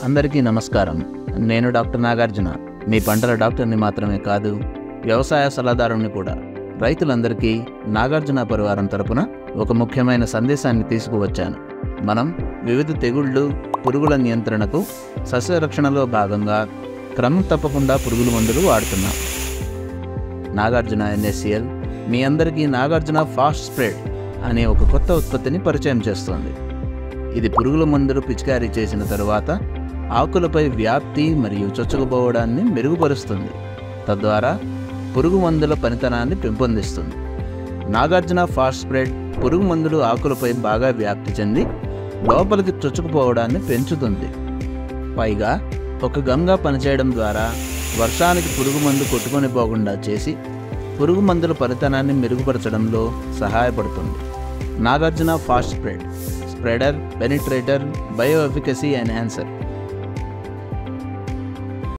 అందరికీ నమస్కారం నేను డాక్టర్ నాగార్జున మీ పంటల డాక్టర్ని మాత్రమే కాదు వ్యవసాయ సలహాదారుని కూడా రైతులందరికీ నాగార్జున పరివారం తరపున ఒక ముఖ్యమైన సందేశాన్ని తీసుకువచ్చాను మనం వివిధ తెగుళ్ళు పురుగుల నియంత్రణకు సస్యరక్షణలో భాగంగా క్రమం తప్పకుండా పురుగుల మందులు వాడుతున్నాం నాగార్జున ఎన్ఎస్సిఎల్ మీ అందరికీ నాగార్జున ఫాస్ట్ స్ప్రెడ్ అనే ఒక కొత్త ఉత్పత్తిని పరిచయం చేస్తోంది ఇది పురుగుల మందులు పిచికారీ చేసిన తరువాత ఆకులపై వ్యాప్తి మరియు చొచ్చుకుపోవడాన్ని మెరుగుపరుస్తుంది తద్వారా పురుగు మందుల పనితనాన్ని పెంపొందిస్తుంది నాగార్జున ఫాస్ట్ స్ప్రెడ్ పురుగు మందులు ఆకులపై బాగా వ్యాప్తి చెంది లోపలికి చొచ్చుకుపోవడాన్ని పెంచుతుంది పైగా ఒక గంగా పనిచేయడం ద్వారా వర్షానికి పురుగు మందు కొట్టుకొని పోకుండా చేసి పురుగు మందుల ఫలితనాన్ని మెరుగుపరచడంలో సహాయపడుతుంది Nagarjuna fast spread spreader penetrator bio efficacy enhancer